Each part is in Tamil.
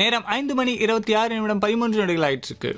நேரம் ஐந்து மணி இருபத்தி ஆறு நிமிடம் பதிமூன்று நொடிகள் ஆயிட்டு இருக்கு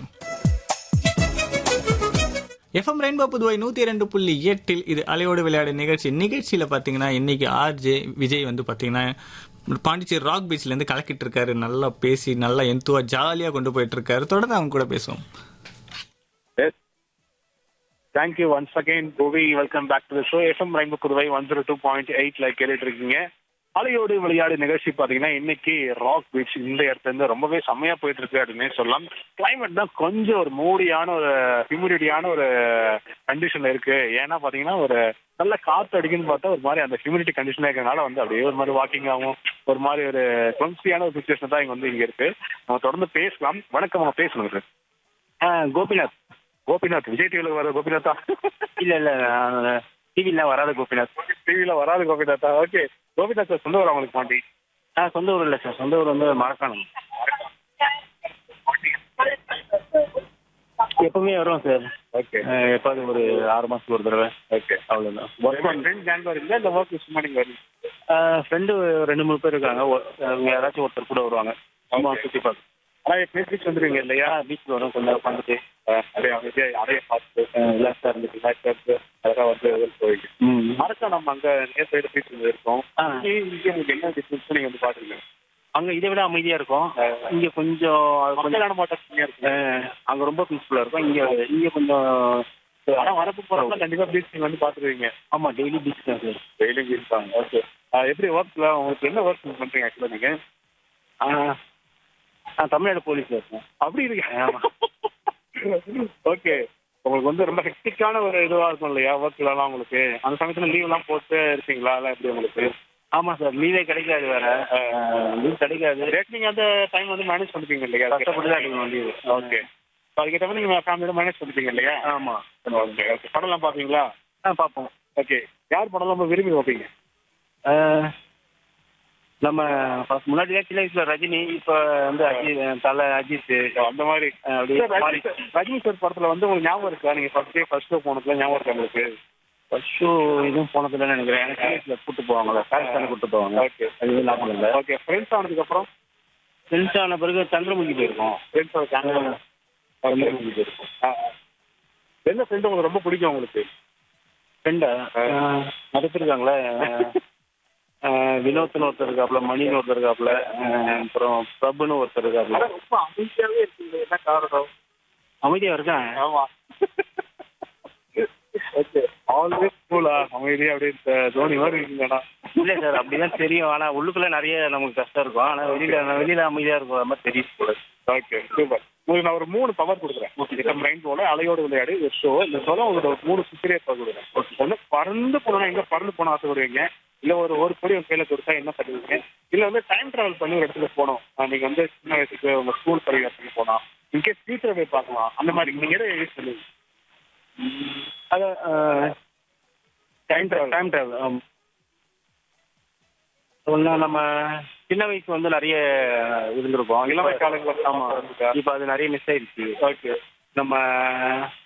எஃப்எம் ரெயின்போ புதுவை நூத்தி இரண்டு புள்ளி எட்டில் இது அலையோடு விளையாடு நிகழ்ச்சி நிகழ்ச்சியில பாத்தீங்கன்னா இன்னைக்கு ஆர்ஜே விஜய் வந்து பாத்தீங்கன்னா பாண்டிச்சேரி ராக் பீச்ல இருந்து கலக்கிட்டு இருக்காரு நல்லா பேசி நல்லா எந்துவா ஜாலியா கொண்டு போயிட்டு இருக்காரு தொடர்ந்து அவங்க கூட பேசுவோம் Yes. Thank you once again, Bhuvi. Welcome back to the show. FM Rainbow Kurvai one zero two point எயிட்ல கேட்டுட்டு இருக்கீங்க அலையோடு விளையாடு நிகழ்ச்சி பாத்தீங்கன்னா இன்னைக்கு ராக் பீச் இந்த இடத்துல இருந்து ரொம்பவே செம்மையா போயிட்டு இருக்கு அப்படின்னே சொல்லலாம் கிளைமேட் தான் கொஞ்சம் ஒரு மூடியான ஒரு ஹியூமிடிட்டியான ஒரு கண்டிஷன்ல இருக்கு ஏன்னா பாத்தீங்கன்னா ஒரு நல்ல காத்து அடிக்குன்னு பார்த்தா ஒரு மாதிரி அந்த ஹியூமிடிட்டி கண்டிஷன்ல இருக்கிறதுனால வந்து அப்படியே ஒரு மாதிரி வாக்கிங் ஆகும் ஒரு மாதிரி ஒரு கிளம்சியான ஒரு சுச்சுவேஷன் தான் இங்க வந்து இங்க இருக்கு நம்ம தொடர்ந்து பேசலாம் வணக்கம் அவங்க பேசணும் சார் கோபிநாத் கோபிநாத் விஜய் டிவில வர கோபிநாத்தா இல்ல இல்ல டிவில வராத கோபிநாத் டிவில வராது கோபிநாத்தா ஓகே கோபிநாத் சார் சொந்த ஊர் அவங்களுக்கு பாண்டி ஆ சொந்த ஊர் இல்ல சார் சொந்த ஊர் வந்து மரக்காணம் எப்பவுமே வரும் சார் ஓகே எப்பாவது ஒரு ஆறு மாசத்துக்கு ஒரு தடவை ஓகே அவ்வளவுதான் ஒர்க் ஃப்ரெண்ட் கேங் வரீங்களா இந்த ஒர்க் சும்மா நீங்க வரீங்க ஃப்ரெண்டு ரெண்டு மூணு பேர் இருக்காங்க ஒ- அவங்க யாராச்சும் ஒருத்தர் கூட வருவாங்க சும்மா Okay. சுத்தி பார்க்க ஆனா எப்பயும் பீச் வந்துருவீங்க இல்லையா பீச் வரும் கொஞ்சம் நேரம் உட்காந்துட்டு அப்படியே அமைதியா அதையே பார்த்து ரிலாக்ஸா இருந்துட்டு ரிலாக்ஸா இருக்கு அழகா வந்து வெளில போயிட்டு ம். மறக்கா நம்ம அங்க நேர் சைடு பீச் இருக்கோம் ஆ. இங்கே இங்கே உங்களுக்கு என்ன டிஃபரன்ஸ் நீங்க வந்து பாத்துருங்க அங்க இதை விட அமைதியா இருக்கும் இங்க கொஞ்சம் அது கொஞ்சம் மக்களான மாட்டம் கம்மியா இருக்கு அஹ், அங்க ரொம்ப பீஸ்ஃபுல்லா இருக்கும் இங்க இங்க கொஞ்சம் ஆனா வரப்பு போறப்ப கண்டிப்பா பீச் நீங்க வந்து பாத்துருவீங்க ஆமா டெய்லி பீச் தான் சார் டெய்லியும் பீச் தான் ஓகே எப்படி ஒர்க்ல உங்களுக்கு என்ன ஒர்க் பண்றீங்க ஆக்சுவலா நீங்க நான் தமிழ்நாடு போலீஸ் இருக்கேன் அப்படி இருக்கு ஓகே உங்களுக்கு வந்து ரொம்ப ஹெக்டிக்கான ஒரு இதுவா இருக்கும் இல்லையா ஒர்க்லாம் உங்களுக்கு அந்த சமயத்துல லீவ் எல்லாம் போட்டு இருப்பீங்களா எல்லாம் எப்படி உங்களுக்கு ஆமா சார் லீவே கிடைக்காது வேற லீவ் கிடைக்காது ரேட் நீங்க அந்த டைம் வந்து மேனேஜ் பண்ணிப்பீங்க இல்லையா கஷ்டப்பட்டு தான் எடுக்கணும் லீவு ஓகே அதுக்கேற்ற மாதிரி நீங்க ஃபேமிலியோட மேனேஜ் பண்ணிப்பீங்க இல்லையா ஆமா ஓகே ஓகே படம்லாம் பாப்பீங்களா ஆ பார்ப்போம் ஓகே யார் படம் ரொம்ப விரும்பி பார்ப்பீங்க அஹ், நம்ம first முன்னாடி சின்ன வயசுல ரஜினி இப்ப வந்து அஜித் தலை அஜித் அந்த மாதிரி அஹ், அப்படியே சார், ரஜினி மாறி சார், ரஜினி சார் படத்துல வந்து உங்களுக்கு ஞாபகம் இருக்கா நீங்க ஃபர்ஸ்ட் டே ஃபர்ஸ்ட் ஷோ போனதுல ஞாபகம் இருக்கா உங்களுக்கு ஃபர்ஸ்ட் ஷோ எதுவும் போனதில்லைன்னு நினைக்கிறேன் எனக்கு சின்ன வயசுல கூட்டு போவாங்கல்ல பாகிஸ்தானு கூட்டு போவாங்க ஓகே அது எதுவும் ஞாபகம் இல்லை ஓகே ஃப்ரெண்ட்ஸ் ஆனதுக்கு அப்புறம் ஃப்ரெண்ட்ஸ் ஆன பிறகு சந்திரமுகி போயிருக்கோம் ஃப்ரெண்ட்ஸோட கேங்க சந்திரமுகி போயிருக்கோம் எந்த ஃப்ரெண்ட் உங்களுக்கு ரொம்ப பிடிக்கும் உங்களுக்கு ஃப்ரெண்டா நிறைய பேர் இருக்காங்களே அஹ், வினோத்னு ஒருத்தர் இருக்காப்புல மணின்னு ஒருத்தர் இருக்காப்புல அஹ், அப்புறம் பிரபுன்னு ஒருத்தர் இருக்காப்புல ஆனா ரொம்ப அமைதியாவே இருக்கீங்க என்ன காரணம் அமைதியா இருக்கேன் ஆமா ஓகே ஆல்வேஸ் கூலா அமைதியா அப்படியே இந்த தோனி மாதிரி இருக்கீங்கண்ணா இல்ல சார் அப்படிதான் தெரியும் ஆனா உள்ளுக்குள்ள நிறைய நமக்கு கஷ்டம் இருக்கும் ஆனா வெளியில வெளியில அமைதியா இருக்கும் அது மாதிரி தெரியும் கூட ஓகே சூப்பர் உங்களுக்கு நான் ஒரு மூணு பவர் கொடுக்குறேன் நம்ம ரைன் போல அலையோடு விளையாடி ஒரு ஷோ இந்த ஷோல உங்களுக்கு ஒரு மூணு சுத்திரியா பவர் கொடுக்குறேன் ஒன்று பறந்து போனா எங்க பறந்து போன ஆசைப்படுவீங்க இல்ல ஒரு ஒரு கோடி உங்க கையில கொடுத்தா என்ன பண்ணுவீங்க இல்ல வந்து டைம் டிராவல் பண்ணி ஒரு இடத்துல போகணும் ஆஹ் நீங்க வந்து சின்ன வயசுக்கு உங்க ஸ்கூல் பரிகாரத்துக்கு போகலாம் இன்கேஸ் ஃபியூச்சரை போய் பார்க்கலாம் அந்த மாதிரி நீங்க எதை யூஸ் பண்ணுவீங்க அது டைம் டிராவல் டைம் டிராவல் ஒன்று நம்ம சின்ன வயசு வந்து நிறைய இருந்திருக்கோம் இளமை காலங்கள் ஆமா இப்போ அது நிறைய மிஸ் ஆயிடுச்சு ஓகே நம்ம